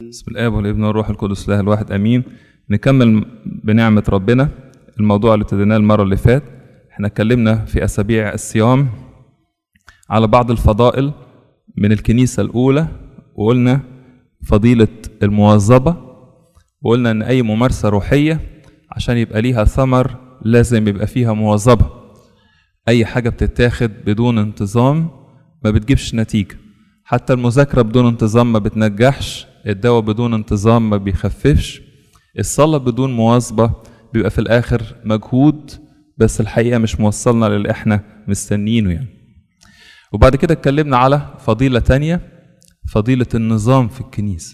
بسم الاب والابن والروح القدس الله الواحد امين نكمل بنعمه ربنا الموضوع اللي ابتديناه المره اللي فات احنا اتكلمنا في اسابيع الصيام على بعض الفضائل من الكنيسه الاولى وقلنا فضيله المواظبه وقلنا ان اي ممارسه روحيه عشان يبقى ليها ثمر لازم يبقى فيها مواظبه اي حاجه بتتاخد بدون انتظام ما بتجيبش نتيجه حتى المذاكره بدون انتظام ما بتنجحش الدواء بدون انتظام ما بيخففش الصلاه بدون مواظبه بيبقى في الاخر مجهود بس الحقيقه مش موصلنا للي احنا مستنيينه يعني وبعد كده اتكلمنا على فضيله تانية فضيله النظام في الكنيسه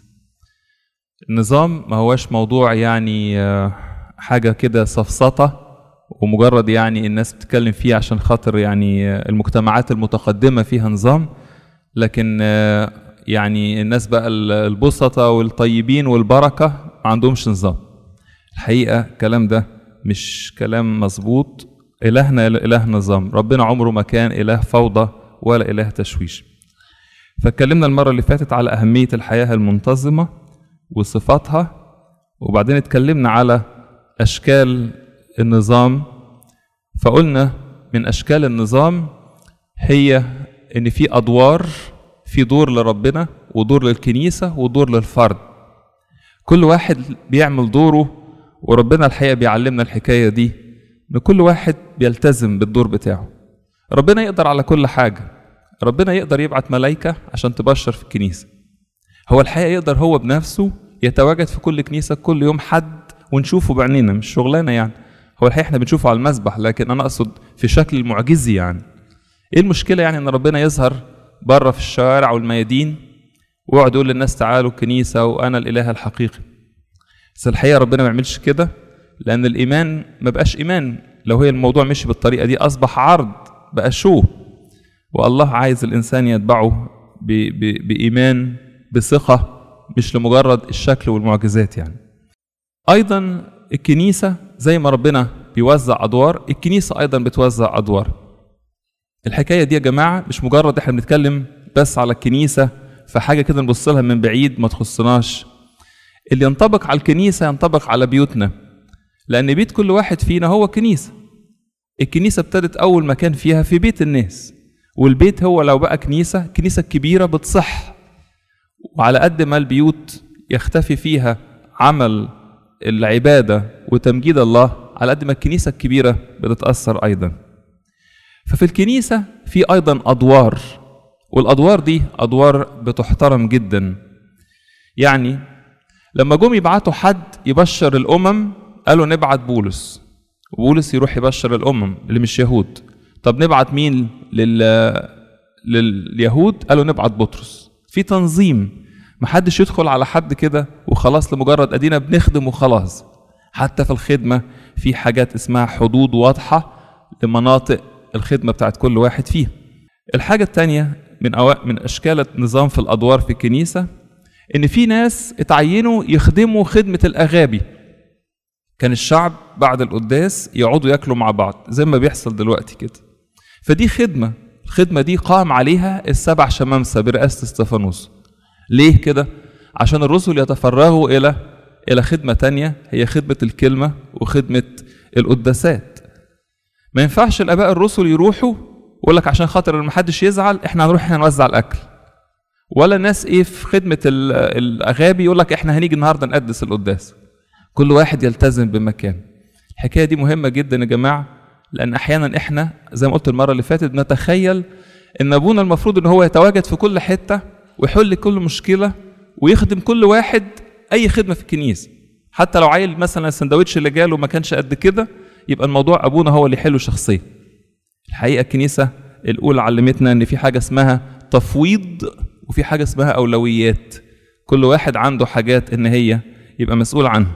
النظام ما هواش موضوع يعني آه، حاجه كده سفسطه ومجرد يعني الناس بتتكلم فيه عشان خاطر يعني آه، المجتمعات المتقدمه فيها نظام لكن آه، يعني الناس بقى ال- البسطة والطيبين والبركة ما عندهمش نظام الحقيقة الكلام ده مش كلام مظبوط إلهنا إله نظام ربنا عمره ما كان إله فوضى ولا إله تشويش فاتكلمنا المرة اللي فاتت على أهمية الحياة المنتظمة وصفاتها وبعدين اتكلمنا على أشكال النظام فقلنا من أشكال النظام هي إن في أدوار في دور لربنا ودور للكنيسة ودور للفرد كل واحد بيعمل دوره وربنا الحقيقة بيعلمنا الحكاية دي إن كل واحد بيلتزم بالدور بتاعه ربنا يقدر على كل حاجة ربنا يقدر يبعت ملايكة عشان تبشر في الكنيسة هو الحقيقة يقدر هو بنفسه يتواجد في كل كنيسة كل يوم حد ونشوفه بعينينا مش شغلانة يعني هو الحقيقة احنا بنشوفه على المسبح لكن أنا أقصد في شكل المعجزي يعني ايه المشكلة يعني ان ربنا يظهر بره في الشوارع والميادين ويقعد يقول للناس تعالوا الكنيسة وانا الاله الحقيقي بس الحقيقة ربنا ما يعملش كده لان الايمان ما بقاش ايمان لو هي الموضوع مشي بالطريقة دي اصبح عرض بقى شو والله عايز الانسان يتبعه ب ب بايمان بثقة مش لمجرد الشكل والمعجزات يعني ايضا الكنيسة زي ما ربنا بيوزع ادوار الكنيسة ايضا بتوزع ادوار الحكايه دي يا جماعه مش مجرد احنا بنتكلم بس على الكنيسه فحاجه كده نبص لها من بعيد ما تخصناش اللي ينطبق على الكنيسه ينطبق على بيوتنا لان بيت كل واحد فينا هو كنيسه الكنيسه ابتدت اول مكان فيها في بيت الناس والبيت هو لو بقى كنيسه كنيسه كبيره بتصح وعلى قد ما البيوت يختفي فيها عمل العباده وتمجيد الله على قد ما الكنيسه الكبيره بتتاثر ايضا ففي الكنيسة في أيضا أدوار والأدوار دي أدوار بتحترم جدا يعني لما جم يبعتوا حد يبشر الأمم قالوا نبعت بولس وبولس يروح يبشر الأمم اللي مش يهود طب نبعت مين لل... لليهود قالوا نبعت بطرس في تنظيم محدش يدخل على حد كده وخلاص لمجرد ادينا بنخدم وخلاص حتى في الخدمة في حاجات اسمها حدود واضحة لمناطق الخدمة بتاعت كل واحد فيها الحاجة التانية من أو... من أشكال النظام في الأدوار في الكنيسة إن في ناس اتعينوا يخدموا خدمة الأغابي كان الشعب بعد القداس يقعدوا ياكلوا مع بعض زي ما بيحصل دلوقتي كده فدي خدمة الخدمة دي قام عليها السبع شمامسة برئاسة استفانوس ليه كده؟ عشان الرسل يتفرغوا إلى إلى خدمة تانية هي خدمة الكلمة وخدمة القداسات ما ينفعش الاباء الرسل يروحوا ويقول لك عشان خاطر ما حدش يزعل احنا هنروح احنا نوزع الاكل ولا ناس ايه في خدمه ال- الاغابي يقول لك احنا هنيجي النهارده نقدس القداس كل واحد يلتزم بمكان الحكايه دي مهمه جدا يا جماعه لان احيانا احنا زي ما قلت المره اللي فاتت بنتخيل ان ابونا المفروض ان هو يتواجد في كل حته ويحل كل مشكله ويخدم كل واحد اي خدمه في الكنيسه حتى لو عيل مثلا السندوتش اللي جاله ما كانش قد كده يبقى الموضوع ابونا هو اللي يحله شخصيا الحقيقه الكنيسه الاولى علمتنا ان في حاجه اسمها تفويض وفي حاجه اسمها اولويات كل واحد عنده حاجات ان هي يبقى مسؤول عنها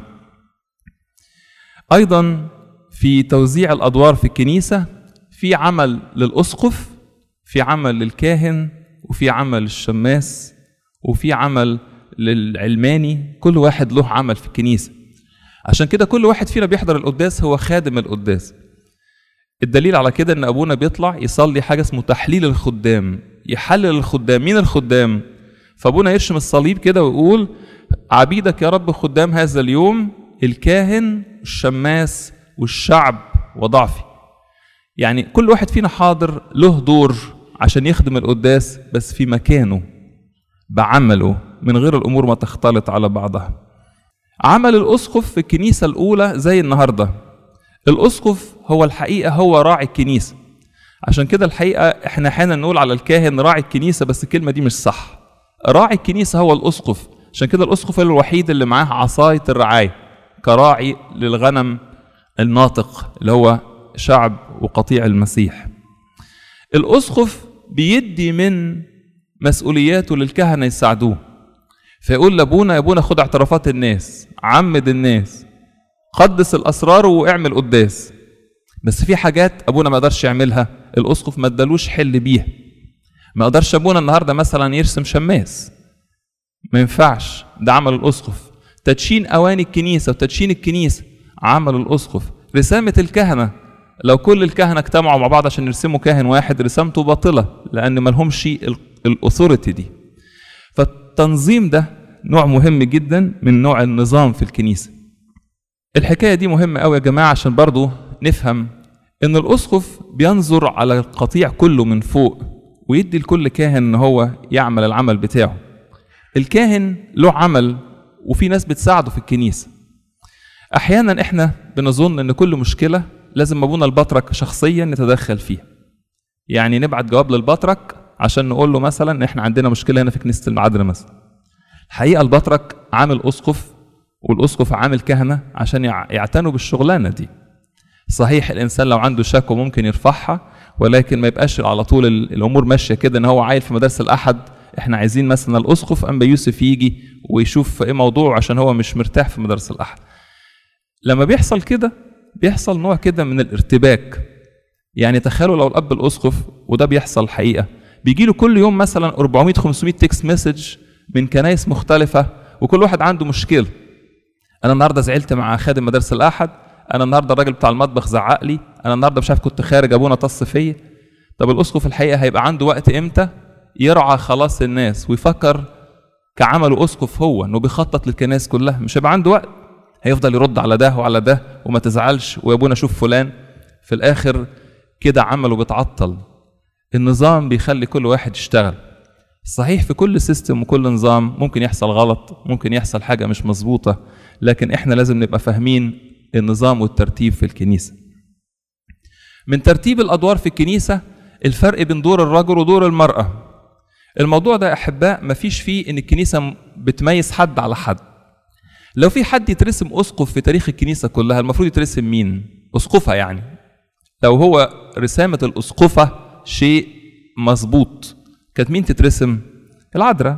ايضا في توزيع الادوار في الكنيسه في عمل للاسقف في عمل للكاهن وفي عمل للشماس وفي عمل للعلماني كل واحد له عمل في الكنيسه عشان كده كل واحد فينا بيحضر القداس هو خادم القداس الدليل على كده ان ابونا بيطلع يصلي حاجه اسمه تحليل الخدام يحلل الخدام مين الخدام فابونا يرشم الصليب كده ويقول عبيدك يا رب خدام هذا اليوم الكاهن الشماس والشعب وضعفي يعني كل واحد فينا حاضر له دور عشان يخدم القداس بس في مكانه بعمله من غير الامور ما تختلط على بعضها عمل الاسقف في الكنيسه الاولى زي النهارده الاسقف هو الحقيقه هو راعي الكنيسه عشان كده الحقيقه احنا احيانا نقول على الكاهن راعي الكنيسه بس الكلمه دي مش صح راعي الكنيسه هو الاسقف عشان كده الاسقف هو الوحيد اللي معاه عصايه الرعايه كراعي للغنم الناطق اللي هو شعب وقطيع المسيح الاسقف بيدي من مسؤولياته للكهنه يساعدوه فيقول لابونا يا ابونا خد اعترافات الناس عمد الناس قدس الاسرار واعمل قداس بس في حاجات ابونا ما قدرش يعملها الاسقف ما ادالوش حل بيها ما قدرش ابونا النهارده مثلا يرسم شماس ما ينفعش ده عمل الاسقف تدشين اواني الكنيسه وتدشين الكنيسه عمل الاسقف رسامه الكهنه لو كل الكهنه اجتمعوا مع بعض عشان يرسموا كاهن واحد رسامته باطله لان ما لهمش الاثوريتي دي فالتنظيم ده نوع مهم جدا من نوع النظام في الكنيسه الحكايه دي مهمه قوي يا جماعه عشان برضو نفهم ان الاسقف بينظر على القطيع كله من فوق ويدي لكل كاهن ان هو يعمل العمل بتاعه الكاهن له عمل وفي ناس بتساعده في الكنيسه احيانا احنا بنظن ان كل مشكله لازم ابونا البطرك شخصيا نتدخل فيها يعني نبعت جواب للبطرك عشان نقول له مثلا احنا عندنا مشكله هنا في كنيسه المعادله مثلا الحقيقه البطرك عامل اسقف والاسقف عامل كهنه عشان يعتنوا بالشغلانه دي صحيح الانسان لو عنده شكوى ممكن يرفعها ولكن ما يبقاش على طول الامور ماشيه كده ان هو عايل في مدارس الاحد احنا عايزين مثلا الاسقف انبا يوسف يجي ويشوف ايه موضوعه عشان هو مش مرتاح في مدارس الاحد لما بيحصل كده بيحصل نوع كده من الارتباك يعني تخيلوا لو الاب الاسقف وده بيحصل حقيقه بيجي له كل يوم مثلا 400 500 تكست مسج من كنايس مختلفه وكل واحد عنده مشكله انا النهارده زعلت مع خادم مدارس الاحد انا النهارده الراجل بتاع المطبخ زعق لي انا النهارده مش عارف كنت خارج ابونا طص فيا طب الاسقف الحقيقه هيبقى عنده وقت امتى يرعى خلاص الناس ويفكر كعمله اسقف هو انه بيخطط للكنائس كلها مش هيبقى عنده وقت هيفضل يرد على ده وعلى ده وما تزعلش ويا ابونا شوف فلان في الاخر كده عمله بيتعطل النظام بيخلي كل واحد يشتغل صحيح في كل سيستم وكل نظام ممكن يحصل غلط ممكن يحصل حاجه مش مظبوطه لكن احنا لازم نبقى فاهمين النظام والترتيب في الكنيسه من ترتيب الادوار في الكنيسه الفرق بين دور الرجل ودور المراه الموضوع ده احباء مفيش فيه ان الكنيسه بتميز حد على حد لو في حد يترسم اسقف في تاريخ الكنيسه كلها المفروض يترسم مين اسقفه يعني لو هو رسامه الاسقفه شيء مظبوط كانت مين تترسم العذراء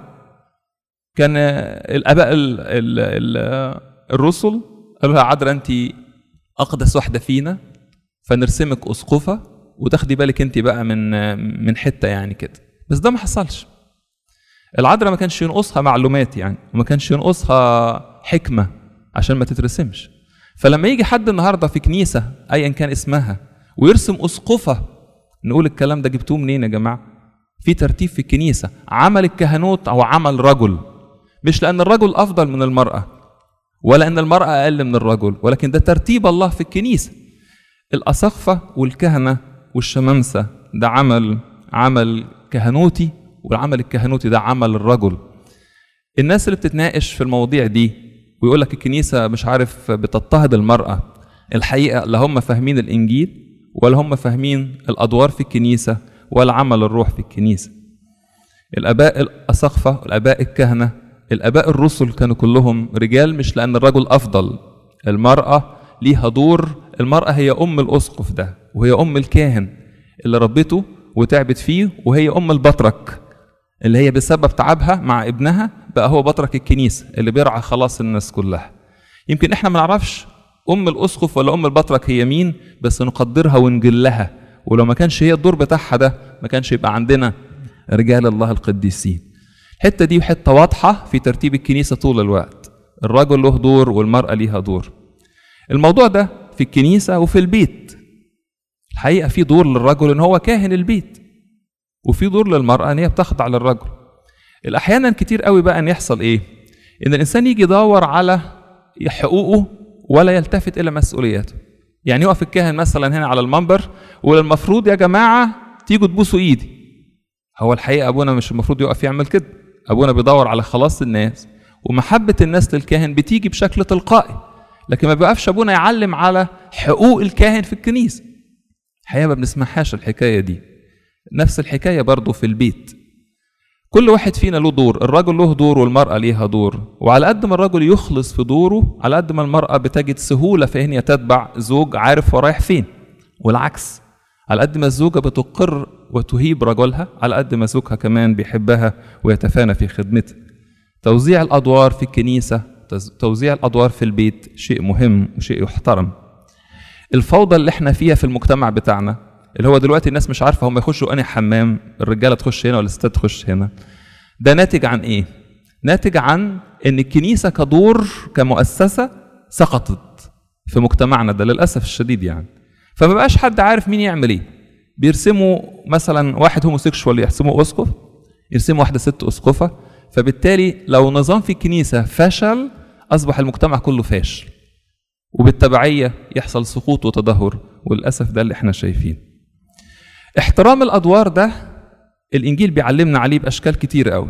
كان الاباء ال ال ال الرسل قالوا لها عذراء انت اقدس واحده فينا فنرسمك اسقفه وتاخدي بالك انت بقى من من حته يعني كده بس ده ما حصلش العذراء ما كانش ينقصها معلومات يعني وما كانش ينقصها حكمه عشان ما تترسمش فلما يجي حد النهارده في كنيسه ايا كان اسمها ويرسم اسقفه نقول الكلام ده جبتوه منين يا جماعه في ترتيب في الكنيسه عمل الكهنوت او عمل رجل مش لان الرجل افضل من المراه ولا ان المراه اقل من الرجل ولكن ده ترتيب الله في الكنيسه الاسقفه والكهنه والشمامسه ده عمل عمل كهنوتي والعمل الكهنوتي ده عمل الرجل الناس اللي بتتناقش في المواضيع دي ويقول لك الكنيسه مش عارف بتضطهد المراه الحقيقه لا هم فاهمين الانجيل ولا هم فاهمين الادوار في الكنيسه ولا عمل الروح في الكنيسه الاباء الاسقفه والاباء الكهنه الاباء الرسل كانوا كلهم رجال مش لان الرجل افضل المراه ليها دور المراه هي ام الاسقف ده وهي ام الكاهن اللي ربته وتعبت فيه وهي ام البطرك اللي هي بسبب تعبها مع ابنها بقى هو بطرك الكنيسه اللي بيرعى خلاص الناس كلها يمكن احنا ما نعرفش ام الاسقف ولا ام البطرك هي مين بس نقدرها ونجلها ولو ما كانش هي الدور بتاعها ده ما كانش يبقى عندنا رجال الله القديسين الحته دي حته واضحه في ترتيب الكنيسه طول الوقت الرجل له دور والمراه ليها دور الموضوع ده في الكنيسه وفي البيت الحقيقه في دور للرجل ان هو كاهن البيت وفي دور للمراه ان هي بتخضع للرجل الاحيانا كتير قوي بقى ان يحصل ايه ان الانسان يجي يدور على حقوقه ولا يلتفت الى مسؤولياته يعني يقف الكاهن مثلا هنا على المنبر والمفروض يا جماعه تيجوا تبوسوا ايدي هو الحقيقه ابونا مش المفروض يقف يعمل كده ابونا بيدور على خلاص الناس ومحبه الناس للكاهن بتيجي بشكل تلقائي لكن ما بيقفش ابونا يعلم على حقوق الكاهن في الكنيسه الحقيقه ما بنسمعهاش الحكايه دي نفس الحكايه برضه في البيت كل واحد فينا له دور الرجل له دور والمرأة ليها دور وعلى قد ما الرجل يخلص في دوره على قد ما المرأة بتجد سهولة في ان هي تتبع زوج عارف هو رايح فين والعكس على قد ما الزوجة بتقر وتهيب رجلها على قد ما زوجها كمان بيحبها ويتفانى في خدمتها توزيع الأدوار في الكنيسة توزيع الأدوار في البيت شيء مهم وشيء يحترم الفوضى اللي احنا فيها في المجتمع بتاعنا اللي هو دلوقتي الناس مش عارفه هم يخشوا انهي حمام الرجاله تخش هنا ولا الستات تخش هنا ده ناتج عن ايه ناتج عن ان الكنيسه كدور كمؤسسه سقطت في مجتمعنا ده للاسف الشديد يعني فما بقاش حد عارف مين يعمل ايه بيرسموا مثلا واحد هوموسيكشوال يحسموه اسقف يرسموا واحده ست اسقفه فبالتالي لو نظام في الكنيسه فشل اصبح المجتمع كله فاشل وبالتبعيه يحصل سقوط وتدهور وللاسف ده اللي احنا شايفينه احترام الادوار ده الانجيل بيعلمنا عليه باشكال كتير قوي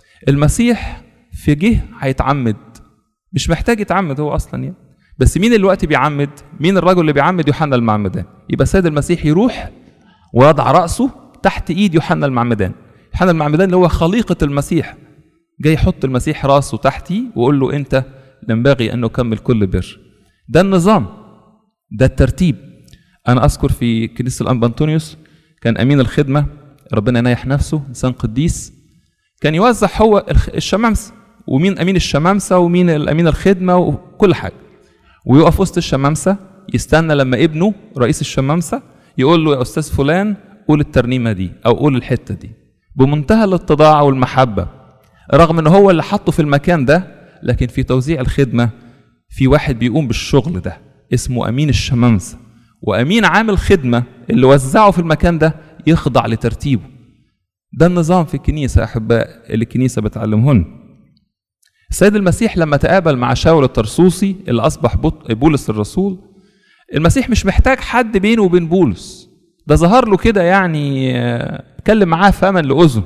المسيح في جه هيتعمد مش محتاج يتعمد هو اصلا يعني بس مين الوقت بيعمد مين الرجل اللي بيعمد يوحنا المعمدان يبقى السيد المسيح يروح ويضع راسه تحت ايد يوحنا المعمدان يوحنا المعمدان اللي هو خليقه المسيح جاي يحط المسيح راسه تحتي ويقول له انت ينبغي ان نكمل كل بر ده النظام ده الترتيب انا اذكر في كنيسه الانبا انطونيوس كان امين الخدمه ربنا ينيح نفسه انسان قديس كان يوزع هو الشمامسه ومين امين الشمامسه ومين الامين الخدمه وكل حاجه ويقف وسط الشمامسه يستنى لما ابنه رئيس الشمامسه يقول له يا استاذ فلان قول الترنيمه دي او قول الحته دي بمنتهى الاتضاع والمحبه رغم ان هو اللي حطه في المكان ده لكن في توزيع الخدمه في واحد بيقوم بالشغل ده اسمه امين الشمامسه وامين عامل خدمه اللي وزعه في المكان ده يخضع لترتيبه ده النظام في الكنيسه احباء اللي الكنيسه بتعلمهن السيد المسيح لما تقابل مع شاول الطرسوسي اللي اصبح بولس الرسول المسيح مش محتاج حد بينه وبين بولس ده ظهر له كده يعني اتكلم معاه فما لاذن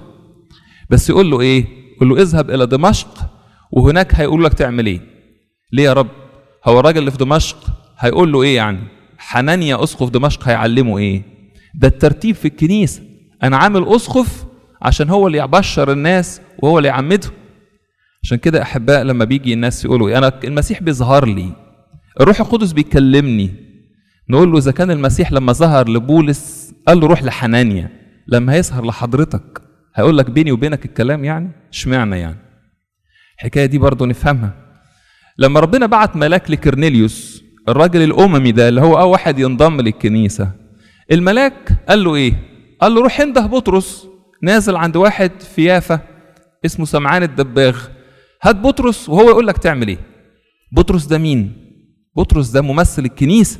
بس يقول له ايه يقول له اذهب الى دمشق وهناك هيقول لك تعمل ايه ليه يا رب هو الراجل اللي في دمشق هيقول له ايه يعني حنانيا اسقف دمشق هيعلمه ايه ده الترتيب في الكنيسه انا عامل اسقف عشان هو اللي يبشر الناس وهو اللي يعمدهم عشان كده احباء لما بيجي الناس يقولوا إيه؟ انا المسيح بيظهر لي الروح القدس بيكلمني نقول له اذا كان المسيح لما ظهر لبولس قال له روح لحنانيا لما هيظهر لحضرتك هيقول لك بيني وبينك الكلام يعني اشمعنى يعني الحكايه دي برضه نفهمها لما ربنا بعت ملاك لكرنيليوس الراجل الاممي ده اللي هو اول واحد ينضم للكنيسه الملاك قال له ايه قال له روح انده بطرس نازل عند واحد في يافا اسمه سمعان الدباغ هات بطرس وهو يقول لك تعمل ايه بطرس ده مين بطرس ده ممثل الكنيسه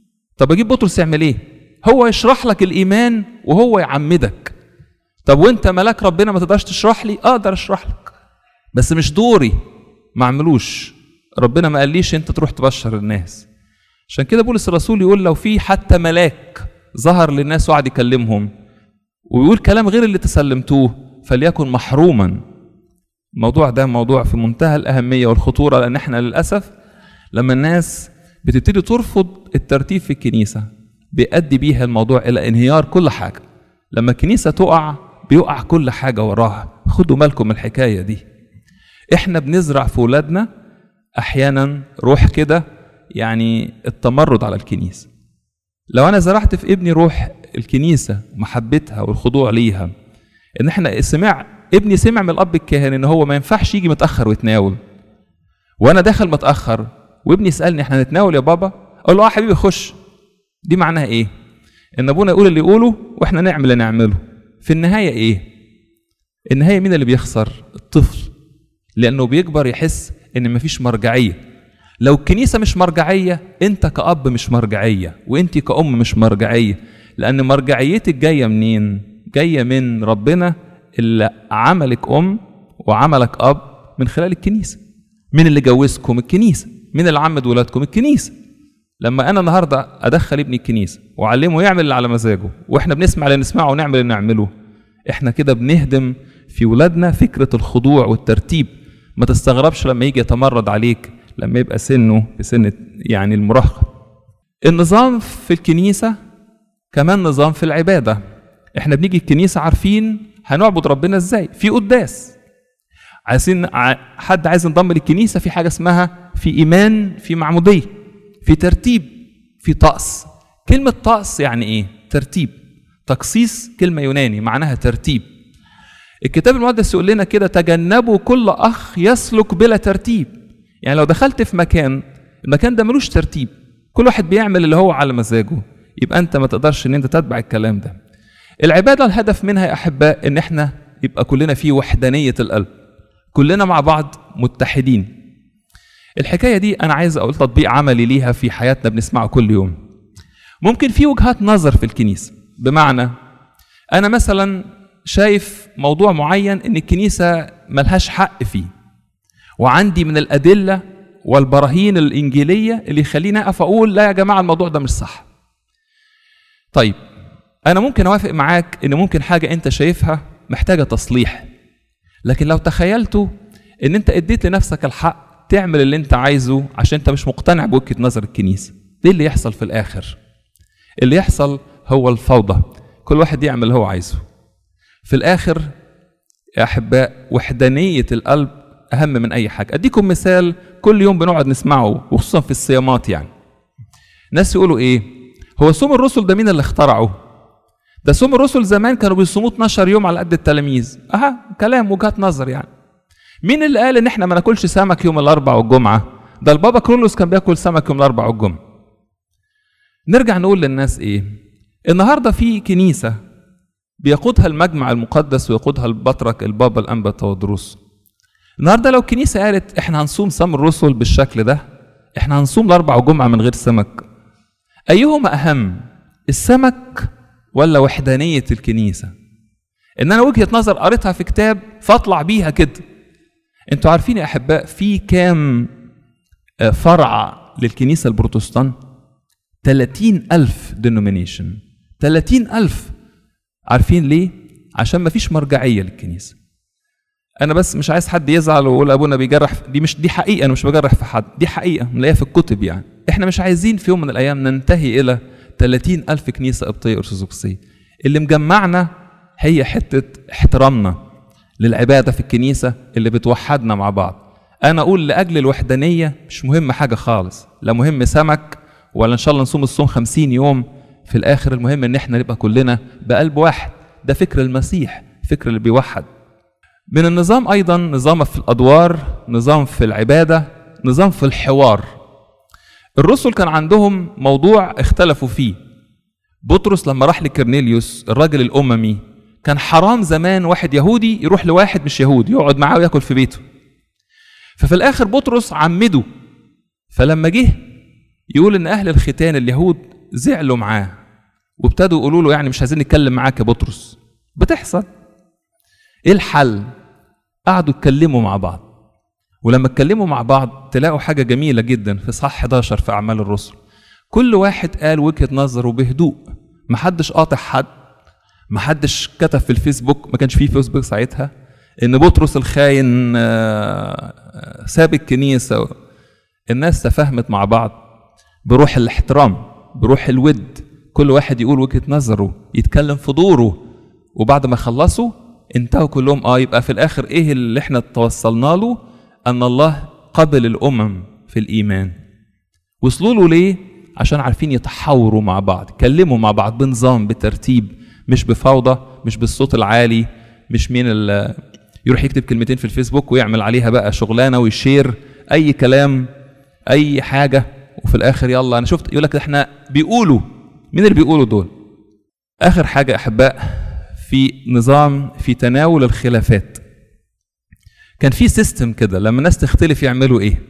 طب اجيب بطرس يعمل ايه هو يشرح لك الايمان وهو يعمدك طب وانت ملاك ربنا ما تقدرش تشرح لي اقدر اشرح لك بس مش دوري ما اعملوش ربنا ما قاليش انت تروح تبشر الناس عشان كده بولس الرسول يقول لو في حتى ملاك ظهر للناس وقعد يكلمهم ويقول كلام غير اللي تسلمتوه فليكن محروما الموضوع ده موضوع في منتهى الأهمية والخطورة لأن احنا للأسف لما الناس بتبتدي ترفض الترتيب في الكنيسة بيؤدي بيها الموضوع إلى انهيار كل حاجة لما الكنيسة تقع بيقع كل حاجة وراها خدوا بالكم الحكاية دي احنا بنزرع في ولادنا احيانا روح كده يعني التمرد على الكنيسه لو انا زرعت في ابني روح الكنيسه محبتها والخضوع ليها ان احنا سمع ابني سمع من الاب الكاهن ان هو ما ينفعش يجي متاخر ويتناول وانا داخل متاخر وابني يسالني احنا نتناول يا بابا اقول له اه حبيبي خش دي معناها ايه ان ابونا يقول اللي يقوله واحنا نعمل اللي نعمله في النهايه ايه النهايه مين اللي بيخسر الطفل لانه بيكبر يحس ان مفيش مرجعيه لو الكنيسه مش مرجعيه انت كاب مش مرجعيه وانت كأم مش مرجعيه لان مرجعيتك جايه منين جايه من ربنا اللي عملك ام وعملك اب من خلال الكنيسه مين اللي جوزكم الكنيسه مين اللي عمد ولادكم الكنيسه لما انا النهارده ادخل ابني الكنيسه واعلمه يعمل اللي على مزاجه واحنا بنسمع اللي نسمعه ونعمل اللي نعمله احنا كده بنهدم في ولادنا فكره الخضوع والترتيب ما تستغربش لما يجي يتمرد عليك لما يبقى سنه في سن يعني المراهقه النظام في الكنيسه كمان نظام في العباده احنا بنيجي الكنيسه عارفين هنعبد ربنا ازاي في قداس عايزين حد عايز ينضم للكنيسه في حاجه اسمها في ايمان في معموديه في ترتيب في طقس كلمه طقس يعني ايه ترتيب تقصيص كلمه يوناني معناها ترتيب الكتاب المقدس يقول لنا كده تجنبوا كل اخ يسلك بلا ترتيب يعني لو دخلت في مكان المكان ده ملوش ترتيب كل واحد بيعمل اللي هو على مزاجه يبقى انت ما تقدرش ان انت تتبع الكلام ده العباده الهدف منها يا احباء ان احنا يبقى كلنا في وحدانيه القلب كلنا مع بعض متحدين الحكايه دي انا عايز اقول تطبيق عملي ليها في حياتنا بنسمعه كل يوم ممكن في وجهات نظر في الكنيسه بمعنى انا مثلا شايف موضوع معين ان الكنيسه ملهاش حق فيه وعندي من الادله والبراهين الانجيليه اللي يخليني اقف اقول لا يا جماعه الموضوع ده مش صح طيب انا ممكن اوافق معاك ان ممكن حاجه انت شايفها محتاجه تصليح لكن لو تخيلتوا ان انت اديت لنفسك الحق تعمل اللي انت عايزه عشان انت مش مقتنع بوجهه نظر الكنيسه ايه اللي يحصل في الاخر اللي يحصل هو الفوضى كل واحد يعمل اللي هو عايزه في الاخر يا احباء وحدانيه القلب اهم من اي حاجه اديكم مثال كل يوم بنقعد نسمعه وخصوصا في الصيامات يعني ناس يقولوا ايه هو صوم الرسل ده مين اللي اخترعه ده صوم الرسل زمان كانوا بيصوموا 12 يوم على قد التلاميذ اها كلام وجهات نظر يعني مين اللي قال ان احنا ما ناكلش سمك يوم الاربع والجمعه ده البابا كرولوس كان بياكل سمك يوم الاربع والجمعه نرجع نقول للناس ايه النهارده في كنيسه بيقودها المجمع المقدس ويقودها البطرك البابا الانبا تودروس النهارده لو الكنيسه قالت احنا هنصوم صوم الرسل بالشكل ده احنا هنصوم الاربع وجمعه من غير سمك ايهما اهم السمك ولا وحدانيه الكنيسه ان انا وجهه نظر قريتها في كتاب فاطلع بيها كده انتوا عارفين يا احباء في كام فرع للكنيسه البروتستان 30 ألف denomination 30 ألف عارفين ليه؟ عشان ما فيش مرجعية للكنيسة أنا بس مش عايز حد يزعل ويقول أبونا بيجرح دي مش دي حقيقة أنا مش بجرح في حد دي حقيقة نلاقيها في الكتب يعني إحنا مش عايزين في يوم من الأيام ننتهي إلى 30 ألف كنيسة قبطية أرثوذكسية اللي مجمعنا هي حتة احترامنا للعبادة في الكنيسة اللي بتوحدنا مع بعض أنا أقول لأجل الوحدانية مش مهم حاجة خالص لا مهم سمك ولا إن شاء الله نصوم الصوم خمسين يوم في الآخر المهم إن إحنا نبقى كلنا بقلب واحد ده فكر المسيح فكر اللي بيوحد من النظام أيضا نظام في الأدوار نظام في العبادة نظام في الحوار الرسل كان عندهم موضوع اختلفوا فيه بطرس لما راح لكرنيليوس الراجل الأممي كان حرام زمان واحد يهودي يروح لواحد مش يهودي يقعد معاه وياكل في بيته ففي الآخر بطرس عمده فلما جه يقول ان اهل الختان اليهود زعلوا معاه وابتدوا يقولوا له يعني مش عايزين نتكلم معاك يا بطرس بتحصل ايه الحل قعدوا يتكلموا مع بعض ولما اتكلموا مع بعض تلاقوا حاجه جميله جدا في صح 11 في اعمال الرسل كل واحد قال وجهه نظره بهدوء محدش قاطع حد محدش كتب في الفيسبوك ما كانش فيه فيسبوك ساعتها ان بطرس الخاين ساب الكنيسه الناس تفاهمت مع بعض بروح الاحترام بروح الود كل واحد يقول وجهه نظره يتكلم في دوره وبعد ما خلصوا انتهوا كلهم اه يبقى في الاخر ايه اللي احنا توصلنا له ان الله قبل الامم في الايمان وصلوا له ليه عشان عارفين يتحاوروا مع بعض يتكلموا مع بعض بنظام بترتيب مش بفوضى مش بالصوت العالي مش مين اللي يروح يكتب كلمتين في الفيسبوك ويعمل عليها بقى شغلانه ويشير اي كلام اي حاجه وفي الاخر يلا انا شفت يقول لك احنا بيقولوا مين اللي بيقولوا دول اخر حاجه احباء في نظام في تناول الخلافات كان في سيستم كده لما الناس تختلف يعملوا ايه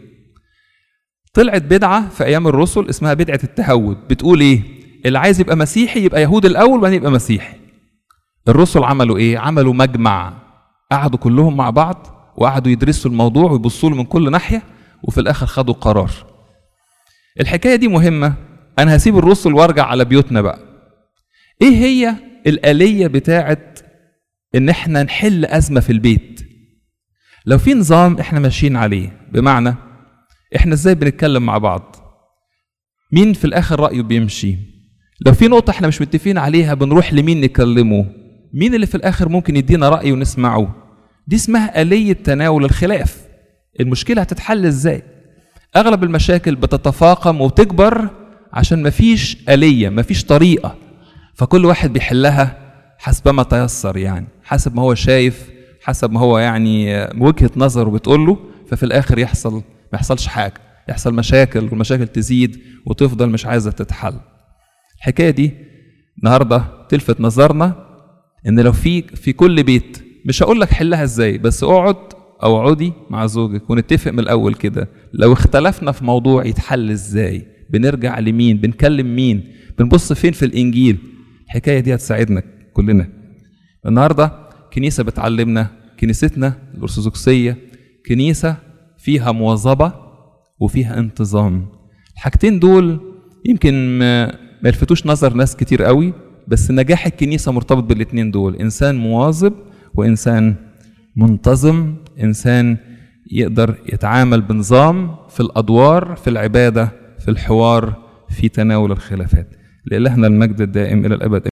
طلعت بدعه في ايام الرسل اسمها بدعه التهود بتقول ايه اللي عايز يبقى مسيحي يبقى يهود الاول وبعدين يبقى مسيحي الرسل عملوا ايه عملوا مجمع قعدوا كلهم مع بعض وقعدوا يدرسوا الموضوع ويبصوا له من كل ناحيه وفي الاخر خدوا قرار الحكايه دي مهمه انا هسيب الرسل وارجع على بيوتنا بقى ايه هي الاليه بتاعت ان احنا نحل ازمه في البيت لو في نظام احنا ماشيين عليه بمعنى احنا ازاي بنتكلم مع بعض مين في الاخر رايه بيمشي لو في نقطه احنا مش متفقين عليها بنروح لمين نكلمه مين اللي في الاخر ممكن يدينا راي ونسمعه دي اسمها اليه تناول الخلاف المشكله هتتحل ازاي اغلب المشاكل بتتفاقم وتكبر عشان مفيش اليه مفيش طريقه فكل واحد بيحلها حسب ما تيسر يعني حسب ما هو شايف حسب ما هو يعني وجهه نظره بتقول له ففي الاخر يحصل ما يحصلش حاجه يحصل مشاكل والمشاكل تزيد وتفضل مش عايزه تتحل الحكايه دي النهارده تلفت نظرنا ان لو في في كل بيت مش هقول لك حلها ازاي بس اقعد او اقعدي مع زوجك ونتفق من الاول كده لو اختلفنا في موضوع يتحل ازاي بنرجع لمين بنكلم مين بنبص فين في الانجيل الحكايه دي هتساعدنا كلنا النهارده كنيسه بتعلمنا كنيستنا الارثوذكسيه كنيسه فيها مواظبه وفيها انتظام الحاجتين دول يمكن ما ما يلفتوش نظر ناس كتير قوي بس نجاح الكنيسه مرتبط بالاتنين دول انسان مواظب وانسان منتظم انسان يقدر يتعامل بنظام في الادوار في العباده في الحوار في تناول الخلافات لإلهنا المجد الدائم الى الابد